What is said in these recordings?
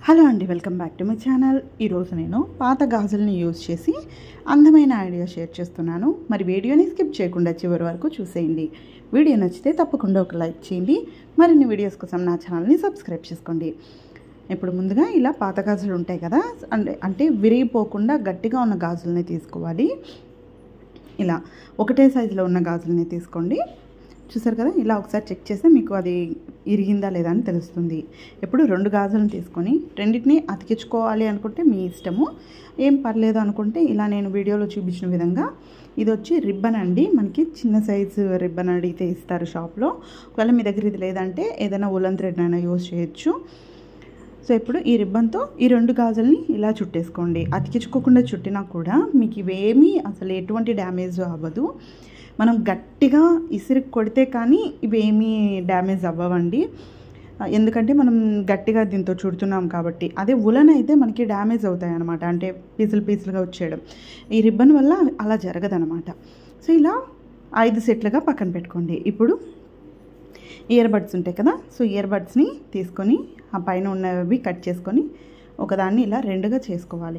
hello అండి welcome back to my channel ఈరోజు నేను పాత గాజుల్ని యూజ్ చేసి అందమైన ఐడియా షేర్ చేస్తున్నాను మరి వీడియోని స్కిప్ చేయకుండా చివరి వరకు చూసేయండి వీడియో నచ్చితే తప్పకుండా ఒక లైక్ చేయండి మరిన్ని వీడియోస్ కోసం నా ఛానల్ని సబ్స్క్రైబ్ చేసుకోండి ఇప్పుడు ముందుగా ఇలా పాత గాజులు ఉంటాయి కదా అంటే అంటే విరిగిపోకుండా గట్టిగా ఉన్న గాజుల్ని తీసుకోవాలి ఇలా ఒకటే సైజులో ఉన్న గాజుల్ని తీసుకోండి చూసారు కదా ఇలా ఒకసారి చెక్ చేస్తే మీకు అది ఇరిగిందా లేదా అని తెలుస్తుంది ఇప్పుడు రెండు గాజులను తీసుకొని రెండింటిని అతికించుకోవాలి అనుకుంటే మీ ఇష్టము ఏం పర్లేదు అనుకుంటే ఇలా నేను వీడియోలో చూపించిన విధంగా ఇది వచ్చి రిబ్బన్ అండి మనకి చిన్న సైజు రిబ్బన్ అడిగితే ఇస్తారు షాప్లో ఒకవేళ మీ దగ్గర ఇది లేదంటే ఏదైనా ఉలన్ థ్రెడ్ అయినా యూజ్ చేయొచ్చు సో ఇప్పుడు ఈ రిబ్బన్తో ఈ రెండు గాజుల్ని ఇలా చుట్టేసుకోండి అతికించుకోకుండా చుట్టినా కూడా మీకు ఇవేమీ అసలు ఎటువంటి డ్యామేజ్ అవ్వదు మనం గట్టిగా ఇసిరి కొడితే కానీ ఇవేమీ డ్యామేజ్ అవ్వవండి ఎందుకంటే మనం గట్టిగా దీంతో చుడుతున్నాం కాబట్టి అదే ఉలన్ అయితే మనకి డ్యామేజ్ అవుతాయి అనమాట అంటే పీసులు పీసులుగా వచ్చేయడం ఈ రిబ్బన్ వల్ల అలా జరగదనమాట సో ఇలా ఐదు సెట్లుగా పక్కన పెట్టుకోండి ఇప్పుడు ఇయర్ బడ్స్ ఉంటాయి కదా సో ఇయర్ బడ్స్ని తీసుకొని ఆ పైన ఉన్నవి కట్ చేసుకొని ఒకదాన్ని ఇలా రెండుగా చేసుకోవాలి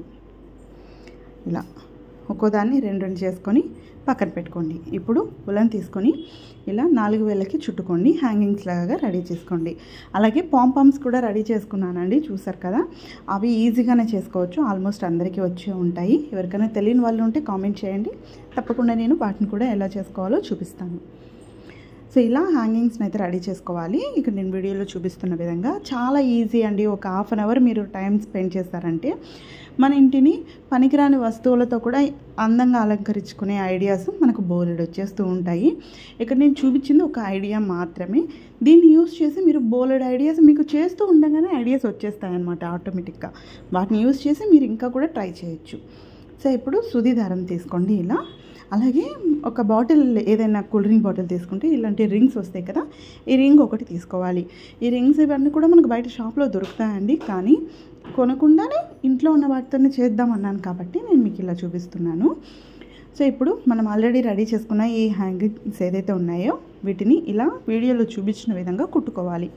ఇలా ఒక్కోదాన్ని రెండు రెండు చేసుకొని పక్కన పెట్టుకోండి ఇప్పుడు ఉలన్ తీసుకొని ఇలా నాలుగు వేలకి చుట్టుకోండి హ్యాంగింగ్స్ లాగా రెడీ చేసుకోండి అలాగే పాంపామ్స్ కూడా రెడీ చేసుకున్నానండి చూసారు కదా అవి ఈజీగానే చేసుకోవచ్చు ఆల్మోస్ట్ అందరికీ వచ్చే ఉంటాయి ఎవరికైనా తెలియని వాళ్ళు ఉంటే కామెంట్ చేయండి తప్పకుండా నేను వాటిని కూడా ఎలా చేసుకోవాలో చూపిస్తాను సో ఇలా హ్యాంగింగ్స్ని అయితే రెడీ చేసుకోవాలి ఇక్కడ నేను వీడియోలో చూపిస్తున్న విధంగా చాలా ఈజీ అండి ఒక హాఫ్ అన్ అవర్ మీరు టైం స్పెండ్ చేస్తారంటే మన ఇంటిని పనికిరాని వస్తువులతో కూడా అందంగా అలంకరించుకునే ఐడియాస్ మనకు బోలెడ్ వచ్చేస్తూ ఉంటాయి ఇక్కడ నేను చూపించింది ఒక ఐడియా మాత్రమే దీన్ని యూస్ చేసి మీరు బోలెడ్ ఐడియాస్ మీకు చేస్తూ ఉండగానే ఐడియాస్ వచ్చేస్తాయి అనమాట ఆటోమేటిక్గా వాటిని యూస్ చేసి మీరు ఇంకా కూడా ట్రై చేయొచ్చు సో ఇప్పుడు సుది దారం తీసుకోండి ఇలా అలాగే ఒక బాటిల్ ఏదైనా కూల్ డ్రింక్ బాటిల్ తీసుకుంటే ఇలాంటి రింగ్స్ వస్తాయి కదా ఈ రింగ్ ఒకటి తీసుకోవాలి ఈ రింగ్స్ ఇవన్నీ కూడా మనకు బయట షాప్లో దొరుకుతాయండి కానీ కొనకుండానే ఇంట్లో ఉన్న వాటితోనే చేద్దాం అన్నాను కాబట్టి నేను మీకు ఇలా చూపిస్తున్నాను సో ఇప్పుడు మనం ఆల్రెడీ రెడీ చేసుకున్న ఈ హ్యాంగింగ్స్ ఏదైతే ఉన్నాయో వీటిని ఇలా వీడియోలో చూపించిన విధంగా కుట్టుకోవాలి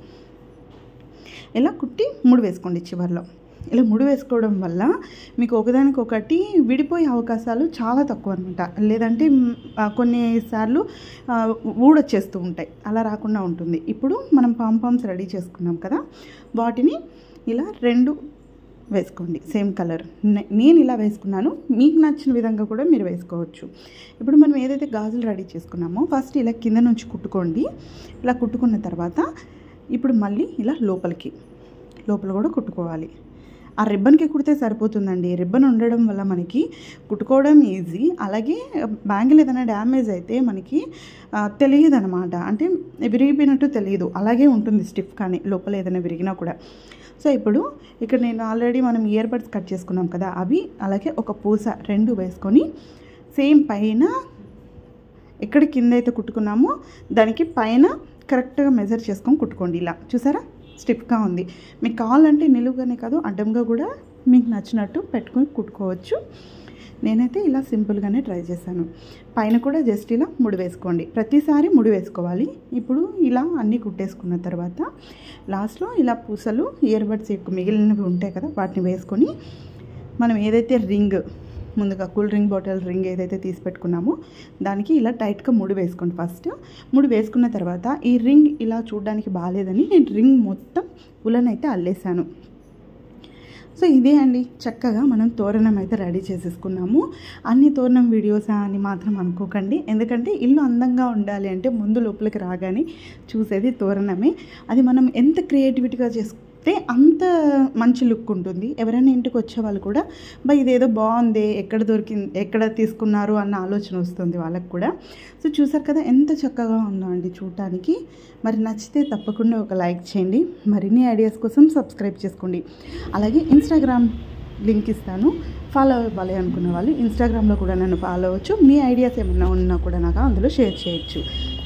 ఇలా కుట్టి ముడి వేసుకోండి చివరిలో ఇలా ముడి వేసుకోవడం వల్ల మీకు ఒకదానికొకటి విడిపోయే అవకాశాలు చాలా తక్కువ అనమాట లేదంటే కొన్నిసార్లు ఊడొచ్చేస్తూ ఉంటాయి అలా రాకుండా ఉంటుంది ఇప్పుడు మనం పాంపామ్స్ రెడీ చేసుకున్నాం కదా వాటిని ఇలా రెండు వేసుకోండి సేమ్ కలర్ నేను ఇలా వేసుకున్నాను మీకు నచ్చిన విధంగా కూడా మీరు వేసుకోవచ్చు ఇప్పుడు మనం ఏదైతే గాజులు రెడీ చేసుకున్నామో ఫస్ట్ ఇలా కింద నుంచి కుట్టుకోండి ఇలా కుట్టుకున్న తర్వాత ఇప్పుడు మళ్ళీ ఇలా లోపలికి లోపల కూడా కుట్టుకోవాలి ఆ రిబ్బన్కి కుడితే సరిపోతుందండి రిబ్బన్ ఉండడం వల్ల మనకి కుట్టుకోవడం ఈజీ అలాగే బ్యాంగిల్ ఏదైనా డ్యామేజ్ అయితే మనకి తెలియదు అనమాట అంటే విరిగిపోయినట్టు తెలియదు అలాగే ఉంటుంది స్టిఫ్ కానీ లోపల ఏదైనా విరిగినా కూడా సో ఇప్పుడు ఇక్కడ నేను ఆల్రెడీ మనం ఇయర్ బడ్స్ కట్ చేసుకున్నాం కదా అవి అలాగే ఒక పూస రెండు వేసుకొని సేమ్ పైన ఎక్కడ కింద అయితే కుట్టుకున్నామో దానికి పైన కరెక్ట్గా మెజర్ చేసుకొని కుట్టుకోండి ఇలా చూసారా స్టిఫ్గా ఉంది మీకు కావాలంటే నిలువుగానే కాదు అడ్డంగా కూడా మీకు నచ్చినట్టు పెట్టుకొని కుట్టుకోవచ్చు నేనైతే ఇలా సింపుల్గానే ట్రై చేశాను పైన కూడా జస్ట్ ఇలా ముడి వేసుకోండి ప్రతిసారి ముడి వేసుకోవాలి ఇప్పుడు ఇలా అన్నీ కుట్టేసుకున్న తర్వాత లాస్ట్లో ఇలా పూసలు ఇయర్ బడ్స్ ఎక్కువ మిగిలినవి ఉంటాయి కదా వాటిని వేసుకొని మనం ఏదైతే రింగ్ ముందుగా కూల్ డ్రింక్ బాటిల్ రింగ్ ఏదైతే తీసి పెట్టుకున్నామో దానికి ఇలా టైట్గా ముడి వేసుకోండి ఫస్ట్ ముడి వేసుకున్న తర్వాత ఈ రింగ్ ఇలా చూడడానికి బాగాలేదని నేను రింగ్ మొత్తం ఉలన్ అయితే అల్లేసాను సో ఇదే అండి చక్కగా మనం తోరణం అయితే రెడీ చేసేసుకున్నాము అన్ని తోరణం వీడియోస్ అని మాత్రం అనుకోకండి ఎందుకంటే ఇల్లు అందంగా ఉండాలి అంటే ముందు లోపలికి రాగానే చూసేది తోరణమే అది మనం ఎంత క్రియేటివిటీగా చేసుకు అయితే అంత మంచి లుక్ ఉంటుంది ఎవరైనా ఇంటికి వచ్చే వాళ్ళు కూడా బా ఇదేదో బాగుంది ఎక్కడ దొరికింది ఎక్కడ తీసుకున్నారు అన్న ఆలోచన వస్తుంది వాళ్ళకి కూడా సో చూసారు కదా ఎంత చక్కగా ఉందో అండి చూడటానికి మరి నచ్చితే తప్పకుండా ఒక లైక్ చేయండి మరిన్ని ఐడియాస్ కోసం సబ్స్క్రైబ్ చేసుకోండి అలాగే ఇన్స్టాగ్రామ్ లింక్ ఇస్తాను ఫాలో అవ్వాలి అనుకున్న వాళ్ళు ఇన్స్టాగ్రామ్లో కూడా నన్ను ఫాలో అవ్వచ్చు మీ ఐడియాస్ ఏమన్నా ఉన్నా కూడా నాకు అందులో షేర్ చేయొచ్చు